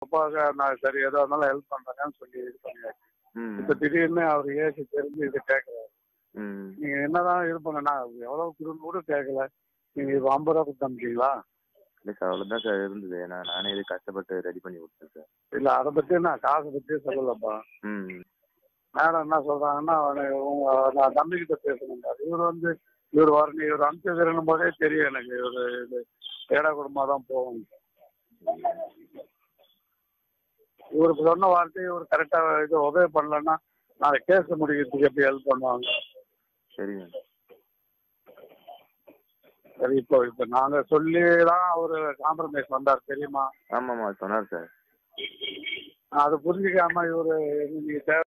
அப்பாவுக்கு நான் சரி எதா இருந்தாலும் ஹெல்ப் பண்றேன்னு சொல்லி இது பண்ணியாச்சு ம் இப்ப திடீர்னு அவர் ஏசி தெரிஞ்சு இது கேட்கறாரு ம் நீங்க என்னதான் இது பண்ண நான் எவ்வளவு கொடுன்னு கூட கேட்கல நீங்க இப்போ ஐம்பது ரூபா கொடுத்து அனுப்பிச்சீங்களா இல்லை சார் அவ்வளோதான் சார் இருந்தது நான் நானே இது கஷ்டப்பட்டு ரெடி பண்ணி கொடுத்தேன் சார் இல்ல அதை பத்தி நான் காசை பத்தியே சொல்லலப்பா ம் மேடம் என்ன சொல்றாங்கன்னா அவனை உங்க நான் தம்பிக்கிட்ட பேசணும் இவர் வந்து இவர் வரணும் இவர் அனுப்பிச்சிருக்கும் போதே தெரியும் எனக்கு இவர் இது ஏடா குடும்பம் தான் போகும் இவருக்கு சொன்ன வார்த்தையை இவர் கரெக்டா இது உதவி பண்ணலன்னா நாளைக்கு கேஸ் முடிக்கிறதுக்கு எப்படி ஹெல்ப் பண்ணுவாங்க சரிங்க சரி இப்போ இப்போ நாங்க சொல்லி தான் அவர் காம்ப்ரமைஸ் வந்தார் தெரியுமா ஆமாம் ஆமாம் சொன்னார் சார் அதை புரிஞ்சுக்காம இவரு நீங்க தேவை